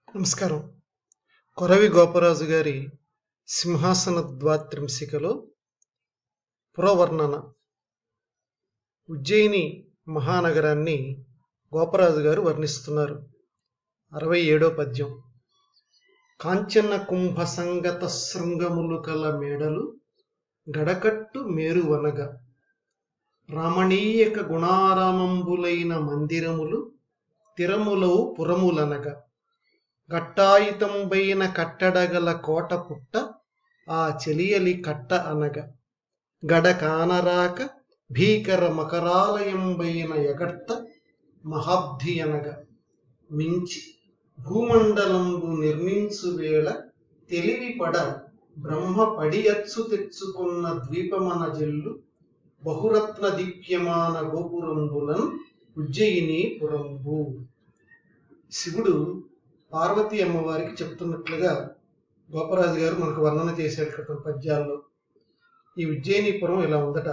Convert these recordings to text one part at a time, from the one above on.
నమస్కారం కొరవి గోపరాజు గారి సింహాసన ద్వాత్రింశికలో పురవర్ణన ఉజ్జయిని మహానగరాన్ని గోపరాజు గారు వర్ణిస్తున్నారు అరవై ఏడో పద్యం కాంచన కుంభ సంగత శృంగములు కల మేడలు గడకట్టు మేరువనగ రామణీయక గుణారామంబులైన మందిరములు తిరములవు పురములనగా గట్టాయితంబైన కట్టడగల కోట పుట్ట ఆ చెలియలి కట్ట అనగ గడ కానరాక భీకర మకరాలయంబైన ఎగర్త మహాబ్ధి అనగ మించి భూమండలంబు నిర్మించు వేళ తెలివిపడ బ్రహ్మ పడియత్సు తెచ్చుకున్న ద్వీపమన జల్లు బహురత్న దీప్యమాన గోపురంబులన్ ఉజ్జయిని పురంబు శివుడు పార్వతీ అమ్మవారికి చెప్తున్నట్లుగా గోపరాజు గారు మనకు వర్ణన చేశాడు క్రితం పద్యాల్లో ఈ ఉజ్జయినీపురం ఇలా ఉందట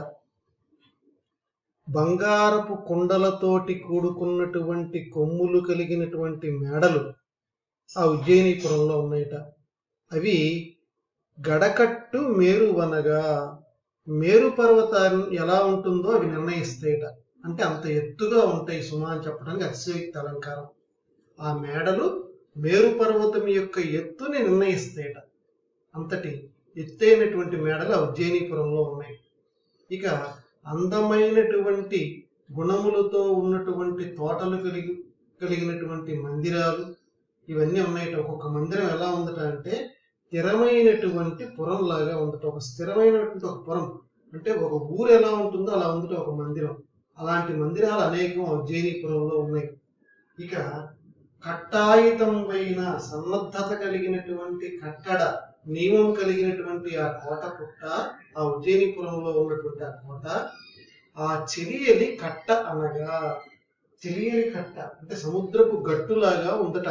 బంగారపు కుండలతోటి కూడుకున్నటువంటి కొమ్ములు కలిగినటువంటి మేడలు ఆ ఉజ్జయినీపురంలో ఉన్నాయట అవి గడకట్టు మేరువనగా మేరు పర్వతాన్ని ఎలా ఉంటుందో అవి నిర్ణయిస్తాయట అంటే అంత ఎత్తుగా ఉంటాయి సుమా అని చెప్పడానికి అతిశయోక్తి అలంకారం ఆ మేడలు మేరు పర్వతం యొక్క ఎత్తుని నిర్ణయిస్తాయట అంతటి ఎత్తైనటువంటి మేడలు ఆ ఉజ్జయినీపురంలో ఉన్నాయి ఇక అందమైనటువంటి గుణములతో ఉన్నటువంటి తోటలు కలిగి కలిగినటువంటి మందిరాలు ఇవన్నీ ఉన్నాయట ఒక్కొక్క మందిరం ఎలా ఉందట అంటే స్థిరమైనటువంటి పురం లాగా ఉందట ఒక స్థిరమైనటువంటి ఒక పురం అంటే ఒక ఊరు ఎలా ఉంటుందో అలా ఉందట ఒక మందిరం అలాంటి మందిరాలు అనేకం ఉజ్జయినీపురంలో ఉన్నాయి ఇక కట్టాయితంపైన సన్నద్ధత కలిగినటువంటి కట్టడ నియమం కలిగినటువంటి ఆ కోట పుట్ట ఆ ఉజ్జయినిపురంలో ఉన్నటువంటి ఆ కోట ఆ చెలియలి కట్ట అనగా చెలియలి కట్ట అంటే సముద్రపు గట్టులాగా ఉందట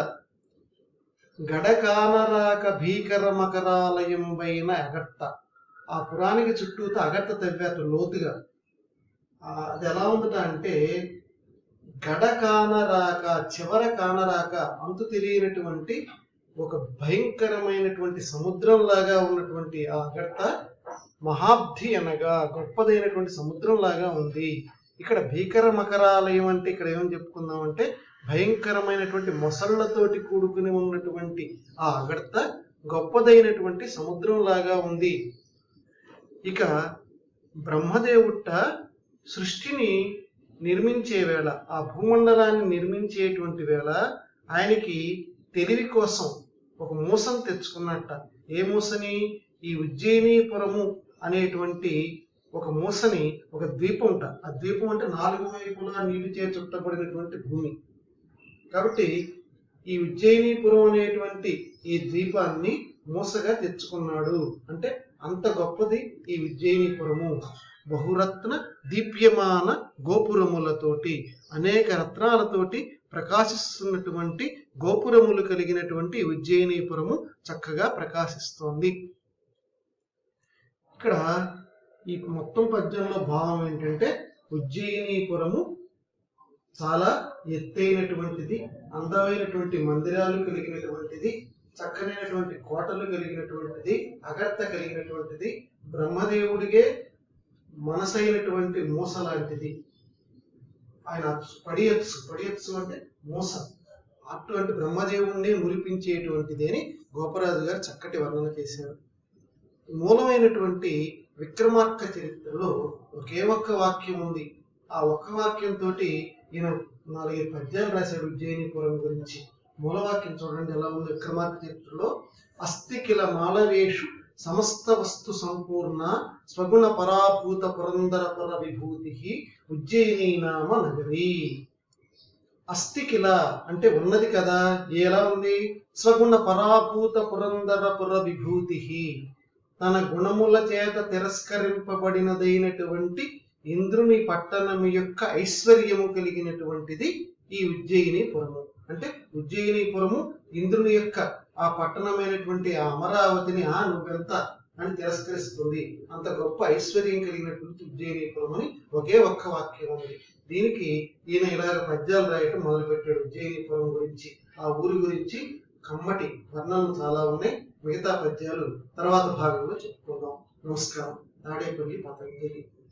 గడకానరాక భీకర మకరాలయం పైన అగట్ట ఆ పురానికి చుట్టూతో అగట్ట తవ్వారు లోతుగా ఆ, అది ఎలా ఉందట అంటే గడ కానరాక చివర కానరాక అంతు తెలియనటువంటి ఒక భయంకరమైనటువంటి సముద్రం లాగా ఉన్నటువంటి ఆ గట్ట మహాబ్ధి అనగా గొప్పదైనటువంటి సముద్రం లాగా ఉంది ఇక్కడ భీకర మకరాలయం అంటే ఇక్కడ ఏమని చెప్పుకుందాం అంటే భయంకరమైనటువంటి మొసళ్లతోటి కూడుకుని ఉన్నటువంటి ఆ అగర్త గొప్పదైనటువంటి సముద్రం లాగా ఉంది ఇక బ్రహ్మదేవుట్ట సృష్టిని నిర్మించే వేళ ఆ భూమండలాన్ని నిర్మించేటువంటి వేళ ఆయనకి తెలివి కోసం ఒక మూసను తెచ్చుకున్నట్ట ఏ మూసని ఈ ఉజ్జయినీపురము అనేటువంటి ఒక మూసని ఒక ద్వీపం ఉంట ఆ ద్వీపం అంటే నాలుగు వైపులా నీళ్లు చే చుట్టబడినటువంటి భూమి కాబట్టి ఈ ఉజ్జయినీపురం అనేటువంటి ఈ ద్వీపాన్ని మూసగా తెచ్చుకున్నాడు అంటే అంత గొప్పది ఈ ఉజ్జయినీపురము బహురత్న దీప్యమాన గోపురములతోటి అనేక రత్నాలతోటి ప్రకాశిస్తున్నటువంటి గోపురములు కలిగినటువంటి ఉజ్జయినీపురము చక్కగా ప్రకాశిస్తోంది ఇక్కడ ఈ మొత్తం పద్యంలో భావం ఏంటంటే ఉజ్జయినీపురము చాలా ఎత్తైనటువంటిది అందమైనటువంటి మందిరాలు కలిగినటువంటిది చక్కనైనటువంటి కోటలు కలిగినటువంటిది అగర్త కలిగినటువంటిది బ్రహ్మదేవుడిగే మనసైనటువంటి మూస లాంటిది ఆయన పడియత్సు పడియత్సు అంటే మూస అటువంటి బ్రహ్మదేవుణ్ణి మురిపించేటువంటిది అని గోపరాజు గారు చక్కటి వర్ణన చేశారు మూలమైనటువంటి విక్రమార్క చరిత్రలో ఒకే ఒక్క వాక్యం ఉంది ఆ ఒక్క వాక్యంతో ఈయన నాలుగైదు పద్యాలు రాశాడు ఉజ్జయినిపురం గురించి మూలవాక్యం చూడండి ఎలా ఉంది విక్రమార్క చరిత్రలో అస్థి కిల మాలవేషు సమస్త వస్తు సంపూర్ణ స్వగుణ పరాభూత పురందర పర విభూతి ఉజ్జయిని నామ నగరి అస్థి కిల అంటే ఉన్నది కదా ఎలా ఉంది స్వగుణ పరాభూత పురందర పుర విభూతి తన గుణముల చేత తిరస్కరింపబడినదైనటువంటి ఇంద్రుని పట్టణము యొక్క ఐశ్వర్యము కలిగినటువంటిది ఈ ఉజ్జయినిపురము అంటే ఉజ్జయినిపురము ఇంద్రుని యొక్క ఆ పట్టణమైనటువంటి ఆ అమరావతిని ఆ నువ్వెంత అని తిరస్కరిస్తుంది అంత గొప్ప ఐశ్వర్యం కలిగినటువంటి ఉజ్జయినీపురం అని ఒకే ఒక్క వాక్యం ఉంది దీనికి ఈయన ఇలాగ పద్యాలు రాయటం మొదలుపెట్టాడు ఉజ్జయినీపురం గురించి ఆ ఊరి గురించి కమ్మటి వర్ణనలు చాలా ఉన్నాయి మిగతా పద్యాలు తర్వాత భాగంలో చెప్పుకుందాం నమస్కారం తాడేపల్లి పతంజలి